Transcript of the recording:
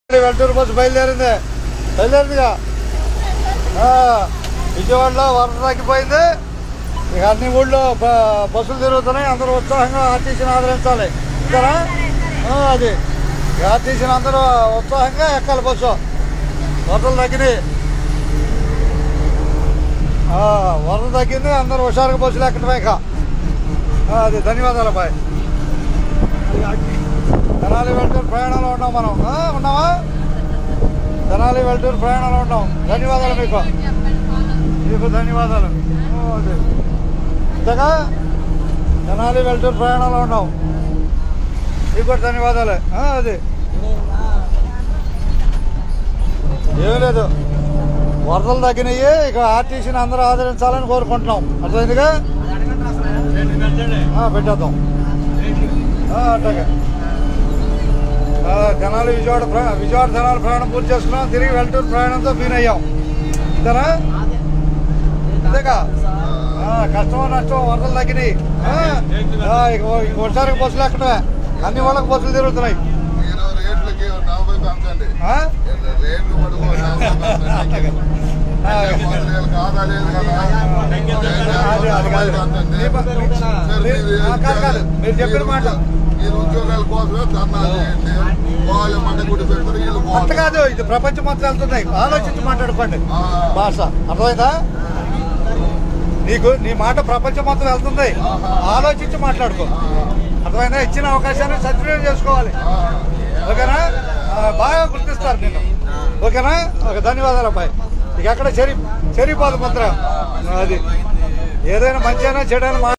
Velturu bus బయలుదేరింది బయలుదేరిందిగా ఆ, విజయవాడలో వరద తగ్గిపోయింది ఇక అన్ని ఊళ్ళో బ- బస్సులు తిరుగుతున్నాయి అందరూ ఉత్సాహంగా ఆర్టీసీని ఆదరించాలి ఇస్తారా అది ఇక ఆర్టీసీని అందరూ ఉత్సాహంగా ఎక్కాలి బస్సు వరదలు తగ్గినాయి ఆ, వరద తగ్గింది అందరూ హుషారుగా బస్సులు ఎక్కడమే ఇక ఆ, అది ధన్యవాదాలు బాయ్ తెనాలి వెళ్తూరు ప్రయాణంలో ఉన్నాం మనం ఆ, ఉన్నావా తెనాలి వెళ్తూరు ప్రయాణంలో ఉన్నాం ధన్యవాదాలు మీకు మీకు ధన్యవాదాలు ఓ, అదే. ఇంతగా తెనాలి వెళ్తూరు ప్రయాణంలో ఉన్నాం మీకు కూడా ధన్యవాదాలు ఆ, అది ఏం లేదు వరదలు తగ్గినాయి ఇక ఆర్టీసీని అందరూ ఆదరించాలని కోరుకుంటున్నాం అర్థమైందిగా ఆ, పెట్టేద్దాం ఆ, అట్లాగే ఆ, తెనాలి విజయవాడ ప్ర- విజయవాడ తెనాలి ప్రయాణం పూర్తి చేసుకున్నాం తిరిగి వెళ్తూరు ప్రయాణంతో ఫీన్ అయ్యాం ఇంతనా అంతేగా ఆ, కష్టమో నష్టం వరదలు తగ్గినాయి ఆ, ఆ, ఇక ఇక ఒకసారి బస్సులు ఎక్కడమే అన్ని వాళ్ళకి బస్సులు తిరుగుతున్నాయి మీరు రేట్లకి నలభై పెంచండి ఆ? రేట్లు మటుకు నలభై పెంచండి ఆ, పది వేలు కాదా లేదు కదా అది అది కాదు మీ ప- మీ- సరే, మీ- మీరు ఆ, కాదు కాదు మీరు చెప్పిన మాట మీరు ఉద్యోగాల కోసమే ధర్నా చేయండి వాళ్ళు మంట గుడి పెడతారు వీళ్ళు అంత పోతారు. కాదు ఇది ప్రపంచం మొత్తం వెళ్తున్నాయి ఆలోచించి మాట్లాడుకోండి ఆ. భాష అర్థమైందా నీకు నీ మాట ప్రపంచం మొత్తం వెళ్తుంది ఆలోచించి మాట్లాడుకో అర్థమైందా ఇచ్చిన అవకాశాన్ని సద్వినియోగం చేసుకోవాలి ఆ, ఓకేనా ఆ, బాగా గుర్తిస్తారు నిన్ను ఓకేనా ఒక ధన్యవాదాలు అబ్బాయి ఇక ఎక్కడ చెరి చెరిపోదు మాత్రం అది ఏదైనా మంచి అయినా చెడైనా